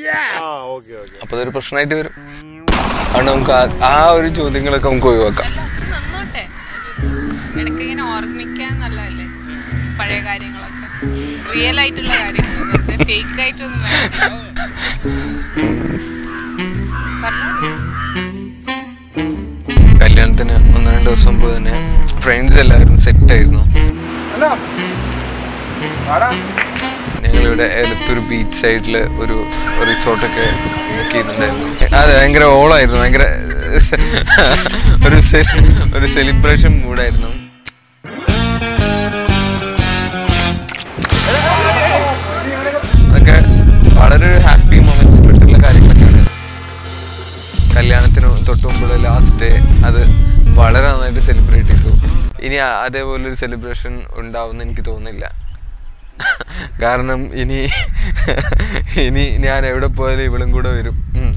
ആ okay okay അപ്പൊ അതൊരു പ്രശ്നമായിട്ട് വരും അതുകൊണ്ട് നമുക്ക് ആ- ആ ഒരു ചോദ്യങ്ങളൊക്കെ നമുക്ക് ഒഴിവാക്കാം അല്ല അത് നന്നോട്ടെ ഒരു ഇടയ്ക്ക് ഇങ്ങനെ ഓർമ്മിക്കാൻ നല്ലതല്ലേ പഴയ കാര്യങ്ങളൊക്കെ റിയൽ ആയിട്ടുള്ള കാര്യങ്ങൾ ഫേക്ക് ആയിട്ടൊന്നും വേണ്ട പറഞ്ഞോളൂ. കല്യാണത്തിന് ഒന്ന് രണ്ട് ദിവസം മുമ്പ് തന്നെ ഫ്രണ്ട്സ് എല്ലാവരും സെറ്റ് ആയിരുന്നു ഞങ്ങളിവിടെ ഏലത്തൊരു ബീച്ച് സൈഡിൽ ഒരു റിസോർട്ടൊക്കെ ബുക്ക് ചെയ്തിട്ടുണ്ടായിരുന്നു അതെ ഭയങ്കര ഓളായിരുന്നു ഭയങ്കര ഒരു se- ഒരു സെലിബ്രേഷൻ മൂഡായിരുന്നു അതൊക്കെ വളരെ ഒരു ഹാപ്പി മൊമെന്റ്സ് പെട്ടുള്ള കാര്യങ്ങളൊക്കെയാണ് കല്യാണത്തിന് തൊട്ട് മുമ്പുള്ള ലാസ്റ്റ് ഡേ അത് വളരെ നന്നായിട്ട് സെലിബ്രേറ്റ് ചെയ്തു ഇനി ആ- അതേപോലെ ഒരു സെലിബ്രേഷൻ ഉണ്ടാവുമെന്ന് എനിക്ക് തോന്നുന്നില്ല കാരണം ഇനി ഇനി ഞാൻ എവിടെ പോയാലും ഇവളും കൂടെ വരും ഉം.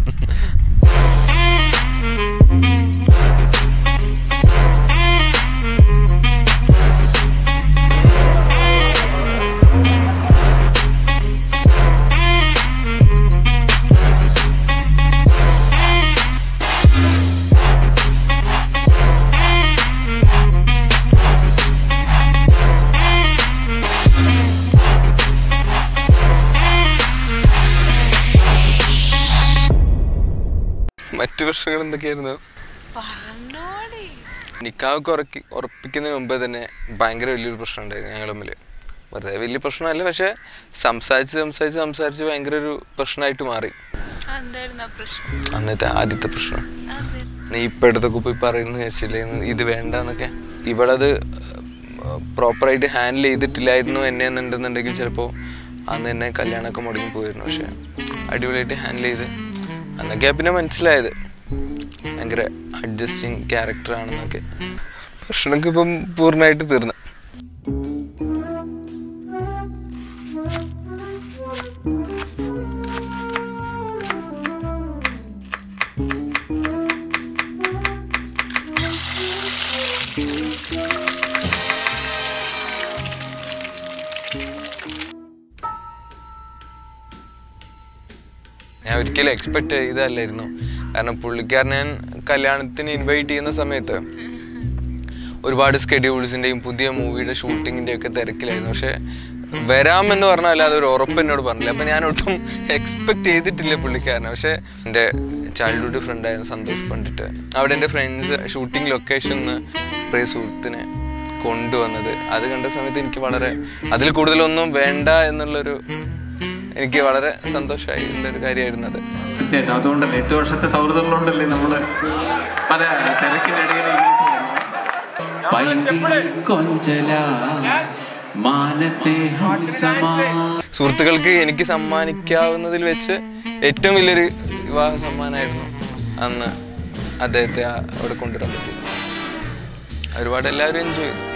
മറ്റു പ്രശ്നങ്ങൾ എന്തൊക്കെയായിരുന്നു പറഞ്ഞോടി നിക്കാവൊക്കെ ഉറക്കി ഉറപ്പിക്കുന്നതിന് മുമ്പേ തന്നെ ഭയങ്കര വലിയൊരു പ്രശ്നം ഉണ്ടായിരുന്നു ഞങ്ങൾ തമ്മിൽ വെറുതെ വലിയ പ്രശ്നമല്ല പക്ഷെ സംസാരിച്ച് സംസാരിച്ച് സംസാരിച്ച് ഭയങ്കര ഒരു പ്രശ്നമായിട്ട് മാറി എന്തായിരുന്നു ആ പ്രശ്നം അന്നത്തെ ആദ്യത്തെ പ്രശ്നം അതെ നീ ഇപ്പം എടുത്തൊക്കെ പോയി പറയുന്നു വിചാരിച്ചില്ലായിരുന്നു ഇത് വേണ്ട എന്നൊക്കെ ഇവളത് പ്രോപ്പറായിട്ട് ഹാൻഡിൽ ചെയ്തിട്ടില്ലായിരുന്നു എന്നെ എന്നുണ്ടെന്നുണ്ടെങ്കിൽ ചിലപ്പോൾ അന്ന് തന്നെ കല്യാണമൊക്കെ മുടങ്ങി പോയിരുന്നു പക്ഷെ അടിപൊളിയായിട്ട് ഹാൻഡിൽ ചെയ്ത് അന്നൊക്കെയാ പിന്നെ മനസ്സിലായത് ഭയങ്കര അഡ്ജസ്റ്റിങ് ക്യാരക്ടറാണെന്നൊക്കെ പ്രശ്നമൊക്കെ ഇപ്പം പൂർണ്ണമായിട്ട് തീർന്നു ഞാൻ ഒരിക്കലും എക്സ്പെക്ട് ചെയ്തല്ലായിരുന്നു കാരണം പുള്ളിക്കാരനെ ഞാൻ കല്യാണത്തിന് ഇൻവൈറ്റ് ചെയ്യുന്ന സമയത്ത് ഒരുപാട് സ്കെഡ്യൂൾസിന്റെയും പുതിയ മൂവിയുടെ ഷൂട്ടിങ്ങിന്റെ ഒക്കെ തിരക്കിലായിരുന്നു പക്ഷെ വരാമെന്ന് പറഞ്ഞാൽ അതൊരു ഉറപ്പ് എന്നോട് പറഞ്ഞില്ല അപ്പൊ ഞാൻ ഒട്ടും എക്സ്പെക്ട് ചെയ്തിട്ടില്ല പുള്ളിക്കാരനെ പക്ഷെ എൻ്റെ ചൈൽഡ്ഹുഡ് ഫ്രണ്ടായിരുന്നു സന്തോഷ് പണ്ടിട്ട് അവിടെ എൻ്റെ ഫ്രണ്ട്സ് ഷൂട്ടിംഗ് ലൊക്കേഷനിൽ പ്രിയ സുഹൃത്തിനെ കൊണ്ടുവന്നത് അത് കണ്ട സമയത്ത് എനിക്ക് വളരെ അതിൽ കൂടുതലൊന്നും വേണ്ട എന്നുള്ളൊരു എനിക്ക് വളരെ സന്തോഷമായി ഒരു കാര്യമായിരുന്നു അത് തീർച്ചയായിട്ടും അതുകൊണ്ടല്ലേ എട്ട് വർഷത്തെ സൗഹൃദങ്ങളുണ്ടല്ലേ നമ്മള് പല തിരക്കിനിടയിൽ ഇങ്ങോട്ട് വരുന്നത്. പൈങ്കിളി കൊഞ്ചല മാനത്തെ ഹംസമാ സുഹൃത്തുക്കൾക്ക് എനിക്ക് സമ്മാനിക്കാവുന്നതിൽ വെച്ച് ഏറ്റവും വലിയൊരു വിവാഹ സമ്മാനമായിരുന്നു അന്ന് അദ്ദേഹത്തെ ആ- അവിടെ കൊണ്ടുവരാൻ പറ്റിയത് ഒരുപാട് എല്ലാവരും എൻജോയ് ചെയ്തു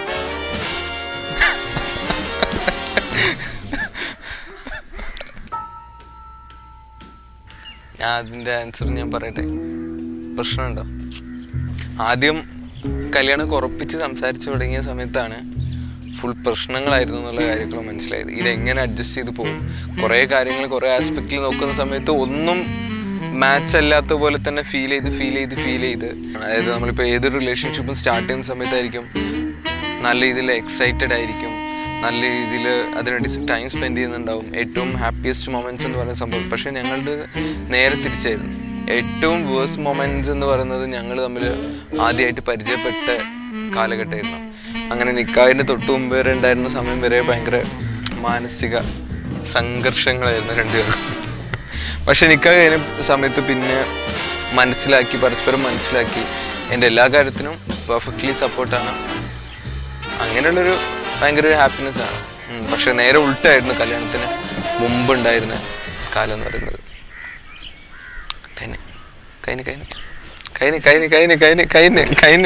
ഞാൻ അതിൻ്റെ ആൻസർ ഞാൻ പറയട്ടെ പ്രശ്നമുണ്ടോ ആദ്യം കല്യാണം ഉറപ്പിച്ച് സംസാരിച്ചു തുടങ്ങിയ സമയത്താണ് ഫുൾ പ്രശ്നങ്ങളായിരുന്നു എന്നുള്ള കാര്യങ്ങൾ മനസ്സിലായത് ഇതെങ്ങനെ അഡ്ജസ്റ്റ് ചെയ്ത് പോകും കുറേ കാര്യങ്ങൾ കുറേ ആസ്പെക്റ്റിൽ നോക്കുന്ന സമയത്ത് ഒന്നും മാച്ച് അല്ലാത്ത പോലെ തന്നെ ഫീൽ ചെയ്ത് ഫീൽ ചെയ്ത് ഫീൽ ചെയ്ത് അതായത് നമ്മളിപ്പോൾ ഏതൊരു റിലേഷൻഷിപ്പും സ്റ്റാർട്ട് ചെയ്യുന്ന സമയത്തായിരിക്കും നല്ല രീതിയിൽ എക്സൈറ്റഡ് ആയിരിക്കും നല്ല രീതിയിൽ അതിനുവേണ്ടി ടൈം സ്പെൻഡ് ചെയ്യുന്നുണ്ടാവും ഏറ്റവും ഹാപ്പിയസ്റ്റ് മൊമെന്റ്സ് എന്ന് പറയുന്ന സംഭവം പക്ഷേ ഞങ്ങളുടെ നേരെ തിരിച്ചായിരുന്നു ഏറ്റവും വേഴ്സ് മൊമെന്റ്സ് എന്ന് പറയുന്നത് ഞങ്ങൾ തമ്മിൽ ആദ്യമായിട്ട് പരിചയപ്പെട്ട കാലഘട്ടമായിരുന്നു അങ്ങനെ നിക്കാഹിന് തൊട്ട് മുമ്പ് വരെ ഉണ്ടായിരുന്ന സമയം വരെ ഭയങ്കര മാനസിക സംഘർഷങ്ങളായിരുന്നു രണ്ടുപേർക്കും പക്ഷെ നിക്കാഹ് കഴിഞ്ഞ സമയത്ത് പിന്നെ മനസ്സിലാക്കി പരസ്പരം മനസ്സിലാക്കി എൻ്റെ എല്ലാ കാര്യത്തിനും പെർഫെക്റ്റ്ലി സപ്പോർട്ടാണ് അങ്ങനെയുള്ളൊരു ഭയങ്കര ഒരു ഹാപ്പിനെസ് ആണ് ഉം, പക്ഷെ നേരെ ഉൾട്ടായിരുന്നു കല്യാണത്തിന് മുമ്പ് ഉണ്ടായിരുന്ന കാലം എന്ന് പറയുന്നത് കൈന് കൈന് കൈന് കൈന് കൈന് കൈന് കൈന് കൈന് കൈന്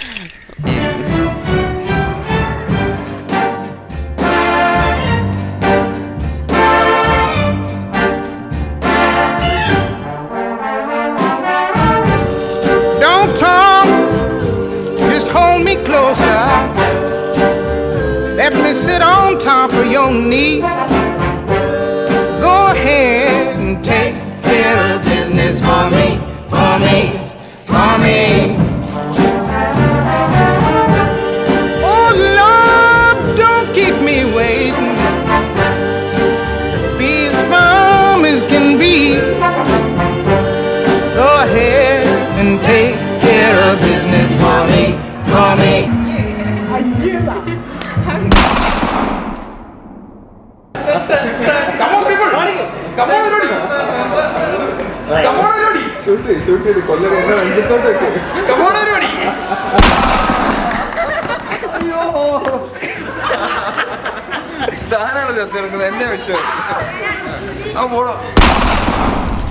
Don't talk, just hold me closer. Let me sit on top of your knee. Go ahead and take താനാണ് ചത്തി എന്നെ വെച്ചോ ആ പോടോ